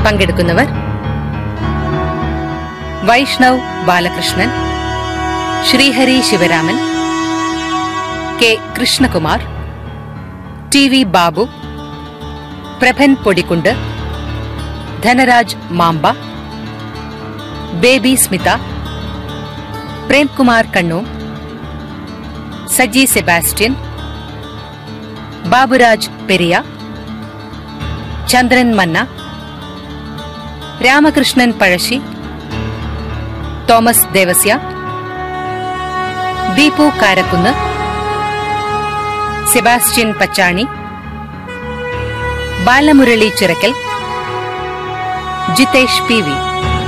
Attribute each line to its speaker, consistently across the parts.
Speaker 1: പങ്കെടുക്കുന്നവർ Vaishnav Balakrishnan Sreehari Sivaraman K Krishnakumar T V Babu Prabhan Podikkund Dhanaraj Mamba Baby Smitha Premkumar Kannur Saji Sebastian Baburaj Periya Chandran Manna Ramakrishnan Pazhassi Thomas Devasya Deepu Karakkunnu Sebastian Pachani Balamurali Chirakkal Jithesh P V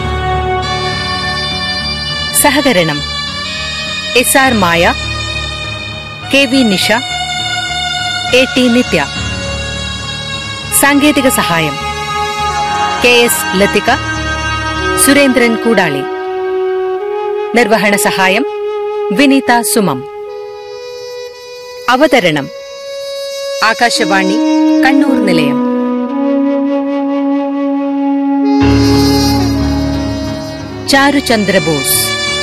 Speaker 1: സഹകരണം S R Maya K V Nisha A T Nithya സാങ്കേതിക സഹായം കെ എസ് ലതിക സുരേന്ദ്രൻ കൂടാളി നിർവഹണ സഹായം വിനീത സുമം അവതരണം ആകാശവാണി കണ്ണൂർ നിലയം ചാരുചന്ദ്ര ബോസ്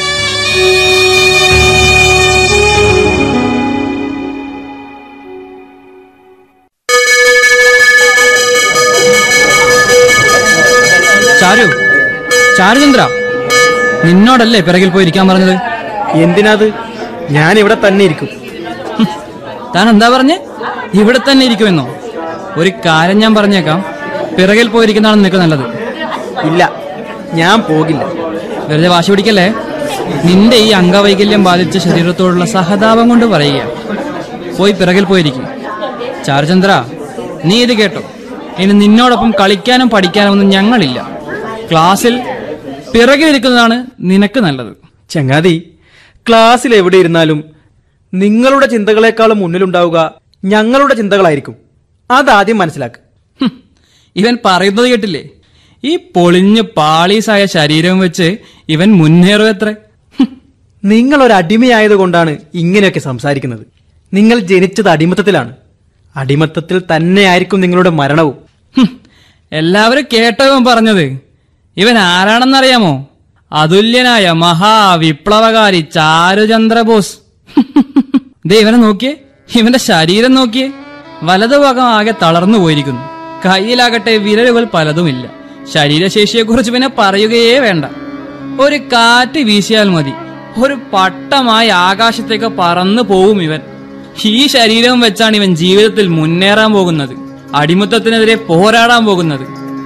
Speaker 2: ചാരു ചാരുചന്ദ്ര നിന്നോടല്ലേ പിറകിൽ പോയി ഇരിക്കാൻ പറഞ്ഞത്
Speaker 3: എന്തിനാത് ഞാൻ ഇവിടെ തന്നെ ഇരിക്കും
Speaker 2: താൻ എന്താ പറഞ്ഞ് ഇവിടെ തന്നെ ഇരിക്കുമെന്നോ ഒരു കാര്യം ഞാൻ പറഞ്ഞേക്കാം പിറകിൽ പോയിരിക്കുന്നതാണ് നിനക്ക് നല്ലത്
Speaker 3: ഇല്ല ഞാൻ പോകില്ല
Speaker 2: വെറുതെ വാശി പിടിക്കല്ലേ നിന്റെ ഈ അംഗവൈകല്യം ബാധിച്ച ശരീരത്തോടുള്ള സഹതാപം കൊണ്ട് പറയുക പോയി പിറകിൽ പോയിരിക്കും ചാരുചന്ദ്ര നീ ഇത് കേട്ടോ ഇനി നിന്നോടൊപ്പം കളിക്കാനും പഠിക്കാനും ഒന്നും ഞങ്ങളില്ല ക്ലാസ്സിൽ പിറകിലിരിക്കുന്നതാണ് നിനക്ക് നല്ലത്
Speaker 3: ചങ്ങാതി ക്ലാസ്സിൽ എവിടെ ഇരുന്നാലും നിങ്ങളുടെ ചിന്തകളെക്കാളും മുന്നിലുണ്ടാവുക ഞങ്ങളുടെ ചിന്തകളായിരിക്കും അതാദ്യം മനസ്സിലാക്കുക
Speaker 2: ഹും, ഇവൻ പറയുന്നത് കേട്ടില്ലേ ഈ പൊളിഞ്ഞ് പാളീസായ ശരീരം വെച്ച് ഇവൻ മുന്നേറും
Speaker 3: നിങ്ങൾ ഒരു അടിമയായതുകൊണ്ടാണ് ഇങ്ങനെയൊക്കെ സംസാരിക്കുന്നത് നിങ്ങൾ ജനിച്ചത് അടിമത്തത്തിലാണ് അടിമത്തത്തിൽ തന്നെയായിരിക്കും നിങ്ങളുടെ മരണവും
Speaker 2: എല്ലാവരും കേട്ടോ ഇവൻ പറഞ്ഞത് ഇവൻ ആരാണെന്നറിയാമോ അതുല്യനായ മഹാവിപ്ലവകാരി ചാരുചന്ദ്ര ബോസ് ദേ ഇവനെ നോക്കിയേ ഇവന്റെ ശരീരം നോക്കിയേ വലതുഭാഗം ആകെ തളർന്നു പോയിരിക്കുന്നു കയ്യിലാകട്ടെ വിരലുകൾ പലതുമില്ല ശരീരശേഷിയെക്കുറിച്ച് പിന്നെ പറയുകയേ വേണ്ട ഒരു കാറ്റ് വീശിയാൽ മതി ഒരു പട്ടമായി ആകാശത്തേക്ക് പറന്നു പോവും ഇവൻ ഈ ശരീരം വെച്ചാണ് ഇവൻ ജീവിതത്തിൽ മുന്നേറാൻ പോകുന്നത് അടിമത്തത്തിനെതിരെ പോരാടാൻ പോകുന്നത്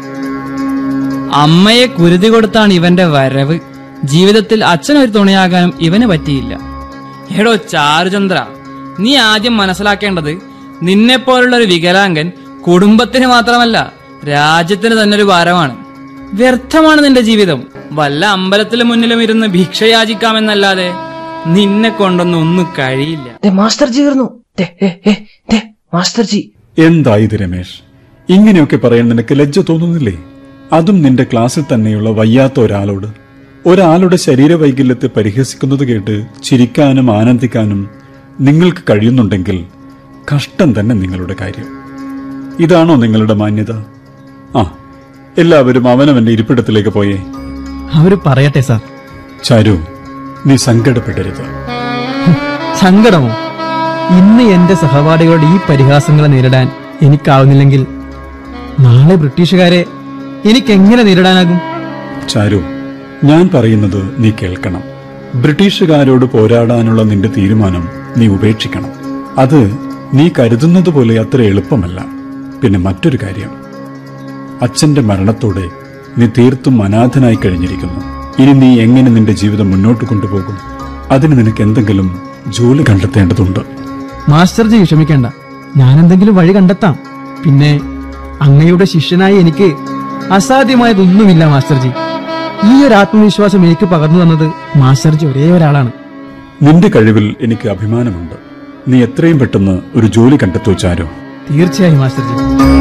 Speaker 2: അമ്മയെ കുരുതി കൊടുത്താണ് ഇവന്റെ വരവ് ജീവിതത്തിൽ അച്ഛനൊരു തുണയാകാനും ഇവന് പറ്റിയില്ല എടോ ചാരുചന്ദ്ര നീ ആദ്യം മനസ്സിലാക്കേണ്ടത് നിന്നെപ്പോലുള്ള ഒരു വികലാംഗൻ കുടുംബത്തിന് മാത്രമല്ല രാജ്യത്തിന് തന്നെ ഒരു ഭാരമാണ് വ്യർത്ഥമാണ് നിന്റെ ജീവിതം വല്ല അമ്പലത്തിലും മുന്നിലും ഇരുന്ന് ഭിക്ഷയാചിക്കാമെന്നല്ലാതെ നിന്നെ കൊണ്ടൊന്നും ഒന്നും കഴിയില്ല
Speaker 4: ദേ, മാസ്റ്റർ ജി വരുന്നു ദേ, ഏ, ഏ, ദേ, മാസ്റ്റർ ജി
Speaker 5: എന്തായത് രമേശ് ഇങ്ങനെയൊക്കെ പറയാൻ നിനക്ക് ലജ്ജ തോന്നുന്നില്ലേ അതും നിന്റെ ക്ലാസ്സിൽ തന്നെയുള്ള വയ്യാത്ത ഒരാളോട് ഒരാളുടെ ശരീരവൈകല്യത്തെ പരിഹസിക്കുന്നത് കേട്ട് ചിരിക്കാനും ആനന്ദിക്കാനും നിങ്ങൾക്ക് കഴിയുന്നുണ്ടെങ്കിൽ കഷ്ടം തന്നെ നിങ്ങളുടെ കാര്യം ഇതാണോ നിങ്ങളുടെ മാന്യത ആ എല്ലാവരും അവനവന്റെ ഇരിപ്പിടത്തിലേക്ക് പോയേ
Speaker 6: അവര് പറയട്ടെ സാർ
Speaker 5: ചാരു നീ സങ്കടപ്പെടരുത്
Speaker 6: സങ്കടമോ ഇന്ന് എന്റെ സഹപാഠികളുടെ ഈ പരിഹാസങ്ങളെ നേരിടാൻ എനിക്കാവുന്നില്ലെങ്കിൽ നാളെ ബ്രിട്ടീഷുകാരെ എനിക്കെങ്ങനെ നേരിടാനാകും
Speaker 5: ചാരു ഞാൻ പറയുന്നത് നീ കേൾക്കണം ബ്രിട്ടീഷുകാരോട് പോരാടാനുള്ള നിന്റെ തീരുമാനം നീ ഉപേക്ഷിക്കണം അത് നീ കരുതുന്നത് പോലെ അത്ര എളുപ്പമല്ല പിന്നെ മറ്റൊരു കാര്യം അച്ഛന്റെ മരണത്തോടെ നീ തീർത്തും അനാഥനായി കഴിഞ്ഞിരിക്കുന്നു ഇനി നീ എങ്ങനെ നിന്റെ ജീവിതം മുന്നോട്ട് കൊണ്ടുപോകും അതിന് നിനക്ക് എന്തെങ്കിലും ജോലി കണ്ടെത്തേണ്ടതുണ്ട്
Speaker 6: മാസ്റ്റർ ജി വിഷമിക്കേണ്ട ഞാൻ എന്തെങ്കിലും വഴി കണ്ടെത്താം പിന്നെ അങ്ങയുടെ ശിഷ്യനായി എനിക്ക് അസാധ്യമായതൊന്നുമില്ല മാസ്റ്റർ ജി ഈ ഒരു ആത്മവിശ്വാസം എനിക്ക് പകർന്നു തന്നത് മാസ്റ്റർ ജി ഒരേ ഒരാളാണ്
Speaker 5: നിന്റെ കഴിവിൽ എനിക്ക് അഭിമാനമുണ്ട് നീ എത്രയും പെട്ടെന്ന് ഒരു ജോലി കണ്ടെത്തൂ ചാരു
Speaker 6: തീർച്ചയായും മാസ്റ്റർ ജി